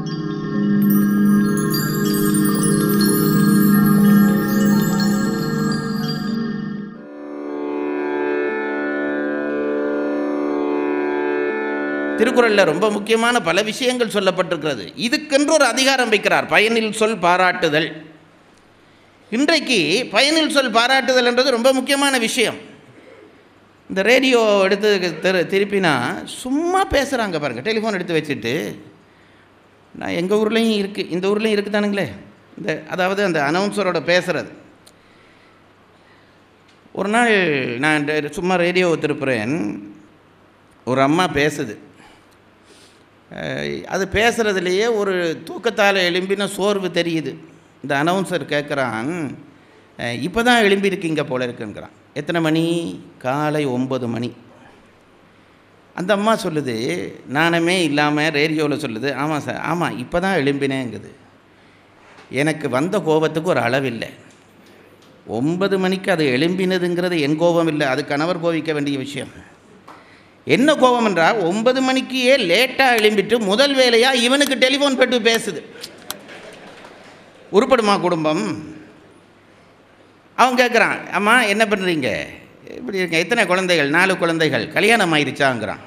திருக்குறளில் ரொம்ப முக்கியமான பல விஷயங்கள் சொல்லப்பட்டிருக்கிறது இதுக்கென்று ஒரு அதிகாரம் வைக்கிறார் பயனில் சொல் பாராட்டுதல் இன்றைக்கு பயனில் சொல் பாராட்டுதல் என்றது ரொம்ப முக்கியமான விஷயம் இந்த ரேடியோ எடுத்து திரு திருப்பினா சும்மா பேசுகிறாங்க பாருங்கள் டெலிஃபோன் எடுத்து வச்சுட்டு நான் எங்கள் ஊர்லேயும் இருக்குது இந்த ஊர்லேயும் இருக்குது தானுங்களே இந்த அதாவது அந்த அனௌன்சரோட பேசுகிறது ஒரு நாள் நான் டே- சும்மா ரேடியோ திருப்புறேன் ஒரு அம்மா பேசுது அஹ் அது பேசுகிறதுலையே ஒரு தூக்கத்தால் எழும்பின சோர்வு தெரியுது இந்த அனௌன்சர் கேட்குறான் இப்போ தான் எழும்பியிருக்கீங்க போல இருக்குங்கிறான் எத்தனை மணி காலை ஒம்பது மணி அந்த அம்மா சொல்லுது நானமே இல்லாமல் ரேடியோவில் சொல்லுது ஆமாம் சார் ஆமாம் இப்போ தான் எழும்பினேங்குது எனக்கு வந்த கோபத்துக்கு ஒரு அளவில்லை ஒன்பது மணிக்கு அது எழும்பினதுங்கிறது என் கோபம் இல்லை அது கணவர் கோபிக்க வேண்டிய விஷயம் என்ன கோபம் என்றால் ஒன்பது மணிக்கே லேட்டாக எழும்பிட்டு முதல் வேலையாக இவனுக்கு டெலிஃபோன் போட்டு பேசுது உருப்படுமா குடும்பம் அவன் கேட்குறான் அம்மா என்ன பண்ணுறீங்க இப்படி இருக்க எத்தனை குழந்தைகள் நாலு குழந்தைகள் கல்யாணம் ஆயிருச்சாங்கிறான்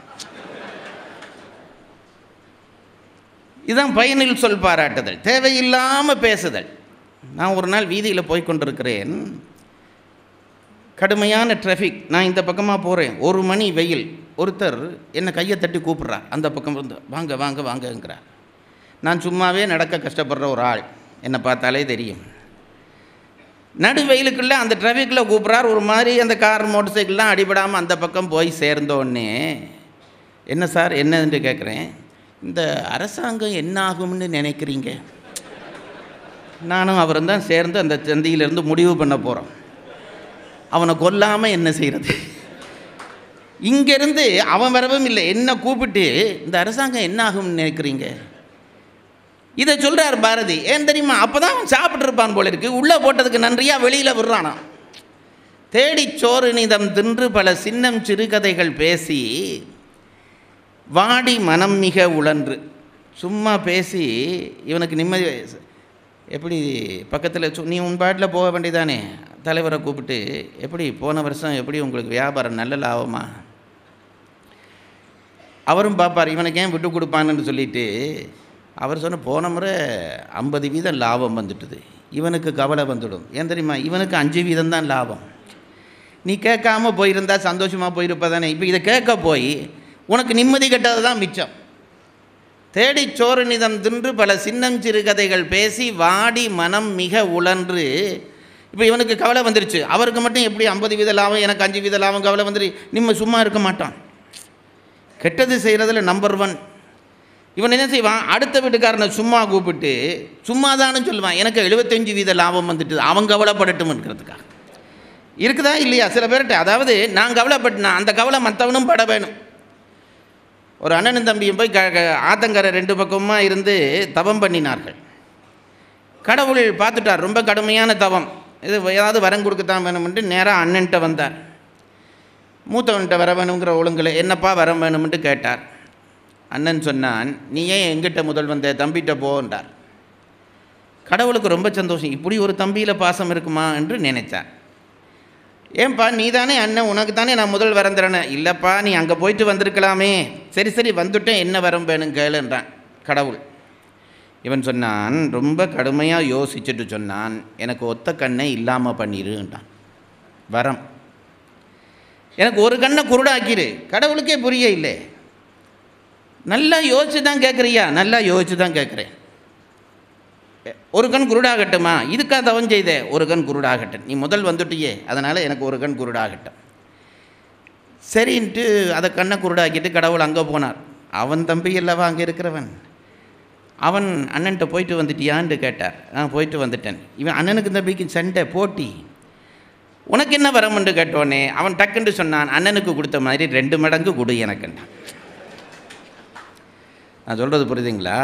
இதுதான் பயனில் சொல் பாராட்டுதல் தேவையில்லாமல் பேசுதல் நான் ஒரு நாள் வீதியில் போய் கொண்டிருக்கிறேன் கடுமையான டிராஃபிக் நான் இந்த பக்கமாக போகிறேன் ஒரு மணி வெயில் ஒருத்தர் என்னை கையை தட்டி கூப்பிட்றார் அந்த பக்கம் இருந்து வாங்க வாங்க வாங்கங்கிறார் நான் சும்மாவே நடக்க கஷ்டப்படுற ஒரு ஆள் என்னை பார்த்தாலே தெரியும் நடு வெயிலுக்குள்ளே அந்த டிராஃபிக்கில் கூப்பிட்றார் ஒரு மாதிரி அந்த கார் மோட்டர் சைக்கிள்லாம் அடிபடாமல் அந்த பக்கம் போய் சேர்ந்தோடனே என்ன சார் என்னன்னு கேட்குறேன் இந்த அரசாங்கம் என்ன ஆகும்னு நினைக்கிறீங்க நானும் அவரும் தான் சேர்ந்து அந்த சந்தியிலிருந்து முடிவு பண்ண போகிறோம் அவனை கொல்லாமல் என்ன செய்கிறது இங்கேருந்து அவன் வரவும் இல்லை என்ன கூப்பிட்டு இந்த அரசாங்கம் என்ன ஆகும்னு நினைக்கிறீங்க இதை சொல்கிறார் பாரதி ஏன் தெரியுமா அப்போ தான் அவன் சாப்பிட்ருப்பான் போல இருக்கு உள்ளே போட்டதுக்கு நன்றியாக வெளியில் விடுறானாம் தேடிச் சோறு நிதம் தின்று பல சின்னம் சிறுகதைகள் பேசி வாடி மனம் மிக உழன்று சும்மா பேசி இவனுக்கு நிம்மதி எப்படி பக்கத்தில் சு- நீ உன் பாட்டில் போக வேண்டியதானே தலைவரை கூப்பிட்டு எப்படி போன வருஷம் எப்படி உங்களுக்கு வியாபாரம் நல்ல லாபமா அவரும் பார்ப்பார் இவனுக்கு ஏன் விட்டு கொடுப்பான்னு சொல்லிட்டு அவர் சொன்ன போன முறை ஐம்பது வீதம் லாபம் வந்துட்டுது இவனுக்கு கவலை வந்துடும் ஏன் தெரியுமா இவனுக்கு அஞ்சு வீதம் தான் லாபம் நீ கேட்காம போயிருந்தா சந்தோஷமாக போயிருப்பதானே இப்போ இதை கேட்க போய் உனக்கு நிம்மதி கெட்டது தான் மிச்சம் தேடிச் சோறு நிதம் தின்று பல சின்னம் சிறுகதைகள் பேசி வாடி மனம் மிக உழன்று இப்போ இவனுக்கு கவலை வந்துருச்சு அவருக்கு மட்டும் எப்படி ஐம்பது வீத லாபம் எனக்கு அஞ்சு வீத லாபம் கவலை வந்துரு நிம்ம சும்மா இருக்க மாட்டான் கெட்டது செய்கிறதுல நம்பர் ஒன் இவன் என்ன செய்வான் அடுத்த வீட்டுக்காரனை சும்மா கூப்பிட்டு சும்மா சொல்லுவான் எனக்கு எழுபத்தஞ்சு வீத லாபம் வந்துட்டு அவன் கவலைப்படட்டும்ங்கிறதுக்காக இருக்குதா இல்லையா சில பேர்கிட்ட அதாவது நான் கவலைப்பட்டேன் அந்த கவலை மற்றவனும் பட வேணும் ஒரு அண்ணனும் தம்பியும் போய் க க- ஆத்தங்கரை ரெண்டு பக்கமாக இருந்து தவம் பண்ணினார்கள் கடவுள் பார்த்துட்டார் ரொம்ப கடுமையான தவம் இது ஏதாவது வரம் கொடுக்கத்தான் வேணும்ன்ட்டு நேராக அண்ணன்ட்ட வந்தார் மூத்தவன்கிட்ட வர வேணுங்கிற ஒழுங்கில் என்னப்பா வரம் வேணும்ன்ட்டு கேட்டார் அண்ணன் சொன்னான் நீ ஏன் எங்கிட்ட முதல் வந்த தம்பிகிட்ட போன்றார் கடவுளுக்கு ரொம்ப சந்தோஷம் இப்படி ஒரு தம்பியில் பாசம் இருக்குமா என்று நினைச்சார் ஏன்பா நீ தானே அண்ணன் உனக்கு தானே நான் முதல் வரம் தரேன் இல்லைப்பா நீ அங்கே போயிட்டு வந்திருக்கலாமே சரி சரி வந்துட்டேன் என்ன வரம் வேணும் கேளுன்றான் கடவுள் இவன் சொன்னான் ரொம்ப கடுமையாக யோசிச்சுட்டு சொன்னான் எனக்கு ஒத்த கண்ணை இல்லாமல் பண்ணிருன்றான் வரம் எனக்கு ஒரு கண்ணை குருடாக்கிரு கடவுளுக்கே புரிய இல்லை நல்லா யோசிச்சு தான் கேட்குறியா நல்லா யோசிச்சு தான் கேட்குறேன் ஒரு கண் குருடாகட்டுமா இதுக்காக தவம் செய்தே ஒரு கண் குருடாகட்டும் நீ முதல் வந்துட்டியே அதனால் எனக்கு ஒரு கண் குருடாகட்டும் சரின்ட்டு அதை கண்ணை குருடாக்கிட்டு கடவுள் அங்கே போனார் அவன் தம்பி அல்லவா அங்கே இருக்கிறவன் அவன் அண்ணன்ட்ட போயிட்டு வந்துட்டியான்னு கேட்டார் நான் போயிட்டு வந்துட்டேன் இவன் அண்ணனுக்கு தம்பிக்கு சண்டை போட்டி உனக்கு என்ன வரமுண்டு கேட்டோன்னே அவன் டக்குன்னு சொன்னான் அண்ணனுக்கு கொடுத்த மாதிரி ரெண்டு மடங்கு கொடு எனக்குன்னா நான் சொல்கிறது புரியுதுங்களா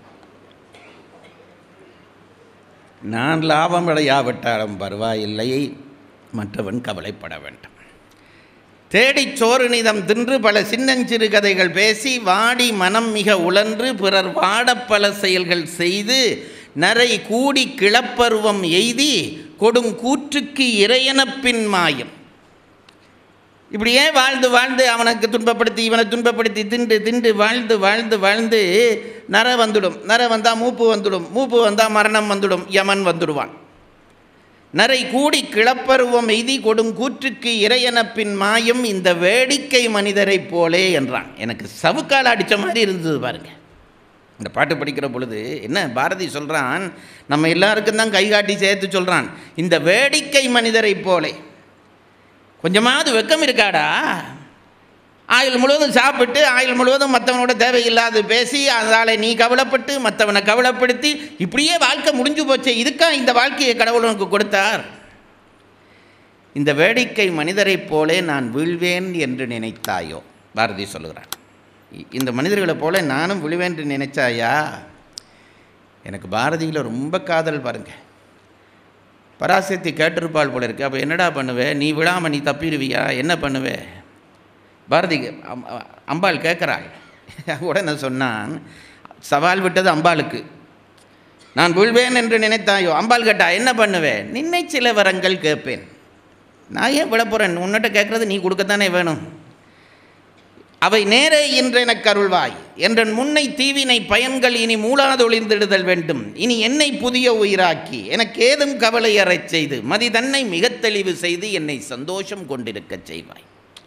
நான் லாபம் அடையாவிட்டாலும் பரவாயில்லை மற்றவன் கவலைப்பட வேண்டும் தேடிச் சோறு நிதம் தின்று பல சின்னஞ்சிறு கதைகள் பேசி வாடி மனம் மிக உழன்று பிறர் வாடப் பல செயல்கள் செய்து நரை கூடி கிளப்பருவம் எய்தி கொடுங்கூற்றுக்கு இறையனப் பின் மாயம் இப்படியே வாழ்ந்து வாழ்ந்து அவனுக்கு துன்பப்படுத்தி இவனை துன்பப்படுத்தி திண்டு திண்டு வாழ்ந்து வாழ்ந்து வாழ்ந்து நர வந்துடும் நர வந்தால் மூப்பு வந்துடும் மூப்பு வந்தால் மரணம் வந்துடும் யமன் வந்துடுவான் நரை கூடி கிளப்பருவம் எய்தி கொடும் கூற்றுக்கு இறையனப்பின் மாயம் இந்த வேடிக்கை மனிதரைப் போலே என்றான் எனக்கு சவுக்கால் அடித்த மாதிரி இருந்தது பாருங்க இந்த பாட்டு படிக்கிற பொழுது என்ன பாரதி சொல்கிறான் நம்ம எல்லாருக்கும் தான் கைகாட்டி சேர்த்து சொல்கிறான் இந்த வேடிக்கை மனிதரைப் போலே கொஞ்சமாவது வெக்கம் இருக்காடா ஆயுள் முழுவதும் சாப்பிட்டு ஆயுள் முழுவதும் மற்றவனோட தேவையில்லாது பேசி அதனால் நீ கவலைப்பட்டு மற்றவனை கவலைப்படுத்தி இப்படியே வாழ்க்கை முடிஞ்சு போச்சே இதுக்கா இந்த வாழ்க்கையை கடவுள் உனக்கு கொடுத்தார் இந்த வேடிக்கை மனிதரைப் போலே நான் வீழ்வேன் என்று நினைத்தாயோ பாரதி சொல்லுகிறான் இ- இந்த மனிதர்களைப் போல நானும் விழுவேன் என்று நினைச்சாயா எனக்கு பாரதியில் ரொம்ப காதல் பாருங்க பராசக்தி கேட்டிருப்பாள் போல இருக்கு அப்போ என்னடா பண்ணுவே நீ விழாம நீ தப்பிடுவியா என்ன பண்ணுவே பாரதி அம்- அம்பாள் கேட்குறாள் உடனே சொன்னான் சவால் விட்டது அம்பாளுக்கு நான் வீழ்வேன் என்று நினைத்தாயோ அம்பாள் கேட்டா என்ன பண்ணுவேன் நின்னை சில வரங்கள் கேட்பேன் நான் ஏன் விழ போகிறேன் உன்னிட்ட கேட்குறது நீ கொடுக்கத்தானே வேணும் அவை நேரே இன்று எனக்கு அருள்வாய் என்றன் முன்னை தீவினை பயன்கள் இனி மூளாதொழிந்திடுதல் வேண்டும் இனி என்னை புதிய உயிராக்கி எனக்கு ஏதும் கவலை அறச் செய்து மதி தன்னை மிகத் தெளிவு செய்து என்னை சந்தோஷம் கொண்டிருக்கச் செய்வாய்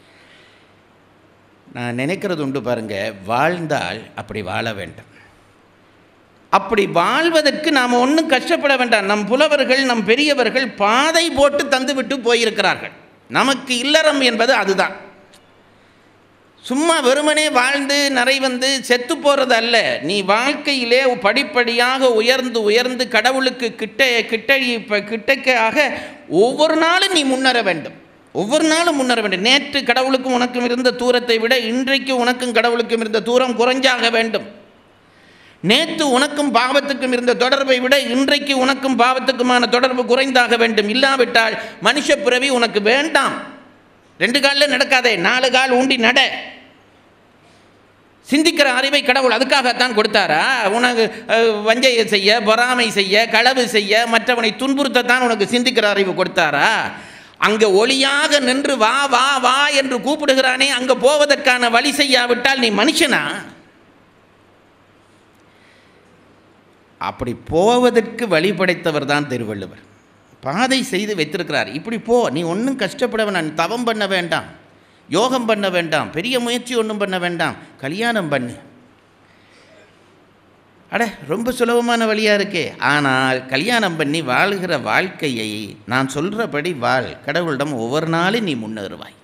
நான் நினைக்கிறது உண்டு பாருங்க வாழ்ந்தால் அப்படி வாழ வேண்டும் அப்படி வாழ்வதற்கு நாம் ஒன்றும் கஷ்டப்பட வேண்டாம் நம் புலவர்கள் நம் பெரியவர்கள் பாதை போட்டு தந்துவிட்டு போயிருக்கிறார்கள் நமக்கு இல்லறம் என்பது அதுதான் சும்மா வெறுமனே வாழ்ந்து நிறை வந்து செத்து போகிறது அல்ல நீ வாழ்க்கையிலே படிப்படியாக உயர்ந்து உயர்ந்து கடவுளுக்கு கிட்ட கிட்ட இப்போ கிட்டக்காக ஒவ்வொரு நாளும் நீ முன்னேற வேண்டும் ஒவ்வொரு நாளும் முன்னேற வேண்டும் நேற்று கடவுளுக்கும் உனக்கும் இருந்த தூரத்தை விட இன்றைக்கு உனக்கும் கடவுளுக்கும் இருந்த தூரம் குறைஞ்சாக வேண்டும் நேற்று உனக்கும் பாவத்துக்கும் இருந்த தொடர்பை விட இன்றைக்கு உனக்கும் பாவத்துக்குமான தொடர்பு குறைந்தாக வேண்டும் இல்லாவிட்டால் மனுஷ பிறவி உனக்கு வேண்டாம் ரெண்டு காலில் நடக்காதே நாலு கால் ஊண்டி நட சிந்திக்கிற அறிவை கடவுள் அதுக்காகத்தான் கொடுத்தாரா உனக்கு அஹ், வஞ்சையை செய்ய பொறாமை செய்ய களவு செய்ய மற்றவனை துன்புறுத்தத்தான் உனக்கு சிந்திக்கிற அறிவு கொடுத்தாரா அங்கே ஒளியாக நின்று வா வா வா என்று கூப்பிடுகிறானே அங்கே போவதற்கான வழி செய்யாவிட்டால் நீ மனுஷனா அப்படி போவதற்கு வழி படைத்தவர் தான் திருவள்ளுவர் பாதை செய்து வைத்திருக்கிறார் இப்படி போ நீ ஒன்றும் கஷ்டப்பட வேண்டாம் தவம் பண்ண வேண்டாம் யோகம் பண்ண வேண்டாம் பெரிய முயற்சி ஒன்றும் பண்ண வேண்டாம் கல்யாணம் பண்ணு அட ரொம்ப சுலபமான வழியாக இருக்கே ஆனால் கல்யாணம் பண்ணி வாழ்கிற வாழ்க்கையை நான் சொல்கிறபடி வாழ் கடவுளிடம் ஒவ்வொரு நாளும் நீ முன்னேறுவாய்